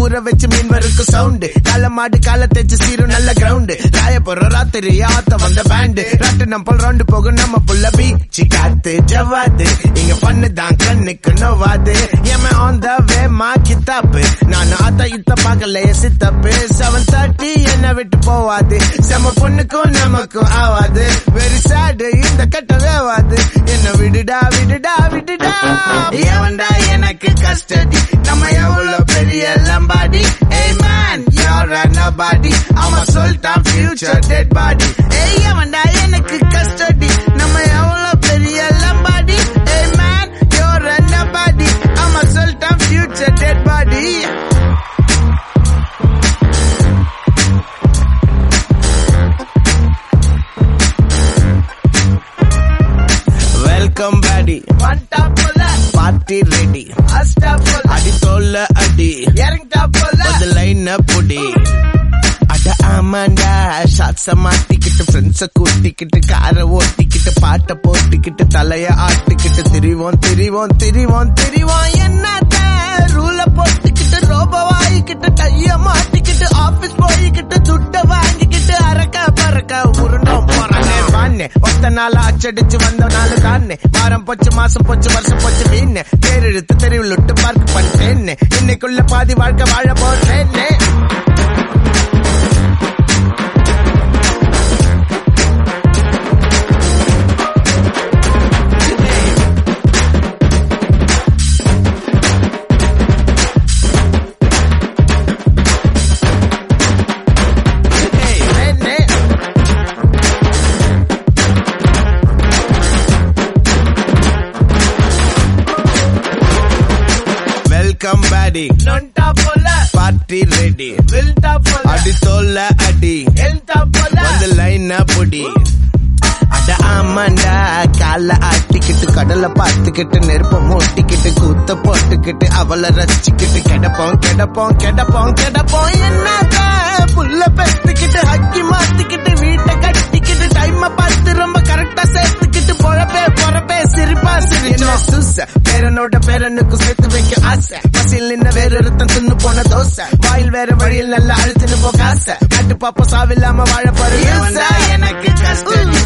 ஊற வச்சு மீன் வரைக்கும் சவுண்டு கால மாடு கால தேச்சு சீரும் நல்ல கிரவுண்டு ராய போற ராத்திரி ஆத்த வந்த பேண்டு ராட்டு நம்ம ரவுண்டு போகும் நம்ம புள்ள பீச்சு காத்து ஜவாது இங்க பண்ணுதான் கண்ணுக்கு நோவாது ஏமே ஆன் த வே மா கித்தாப்பு நான் ஆத்த இத்த பார்க்கலையே சித்தப்பு செவன் தேர்ட்டி என்ன விட்டு போவாது செம பொண்ணுக்கும் நமக்கும் ஆவாது வெரி சேடு இந்த கட்ட வேவாது என்ன விடுடா விடுடா விடுடா எவன்டா எனக்கு கஸ்டடி நம்ம எவ்வளவு பெரிய லம்பாடி ஏய் மேன் you're a nobody அவன் சொல்லிட்டான் future dead body ஏய் எவன்டா எனக்கு கஸ்டடி நம்ம எவ்வளவு பெரிய லம்பாடி ஏய் மேன் you're a nobody அவன் சொல்லிட்டான் future dead body வெல்கம் பேடி வந்துட்டா போல பார்ட்டி ரெடி அஸ்டா போல அடி தோல்ல அடி இறங்கிட்டா போல அது லைன புடி அட ஆமாண்டா ஷாட்ஸ மாட்டிக்கிட்டு ஃப்ரெண்ட்ஸ கூட்டிக்கிட்டு காரை ஓட்டிக்கிட்டு பாட்டை போட்டுக்கிட்டு தலைய ஆட்டிக்கிட்டு திரிவோம் திரிவோம் திரிவோம் திரிவோம் என்னத்த ரூல போட்டுக்கிட்டு ரோப வாங்கிக்கிட்டு டைய மாட்டிக்கிட்டு ஆபீஸ் போய்கிட்டு துட்ட வாங்கிக்கிட்டு அரக்க பறக்க உருண்டோம் போறானே வானே ஒத்த நாள் அச்சடிச்சு வந்த நாள் தானே வாரம் போச்சு மாசம் போச்சு வருஷம் போச்சு வீணே தேரெழுத்து தெருவில் விட்டு பார்க்க பண்ணிட்டேன்னு இன்னைக்குள்ள பாதி வாழ்க்கை வாழ போட்டேன்னு வெல்கம் பேடி நொண்டா போல பார்ட்டி ரெடி வில்டா போல அடி தோல்ல அடி எல்டா போல வந்து லைன புடி அட ஆமாண்டா கால ஆட்டிக்கிட்டு கடலை பார்த்துக்கிட்டு நெருப்ப மூட்டிக்கிட்டு கூத்த போட்டுக்கிட்டு அவளை ரசிச்சுக்கிட்டு கிடப்போம் கிடப்போம் கிடப்போம் கிடப்போம் என்னத புல்ல பெத்துக்கிட்டு ஹக்கி மாத்திக்கிட்டு வீட்டை கட்டிக்கிட்டு டைம் பார்த்து ரொம்ப கரெக்டா சேர்த்துக்கிட்டு பொழப்பே பொறப்பே சிரிப்பா சிரிச்சோ சூச பேரனோட பேரனுக்கு சேர்த்து வைக்க ஆசை பசியில் நின்ன வேற ஒருத்தன் தின்னு போன தோசை வாயில் வேற வழியில் நல்லா அழுத்துன்னு போக ஆசை காட்டு பாப்பா சாவில்லாம வாழ போற எனக்கு கஷ்டம்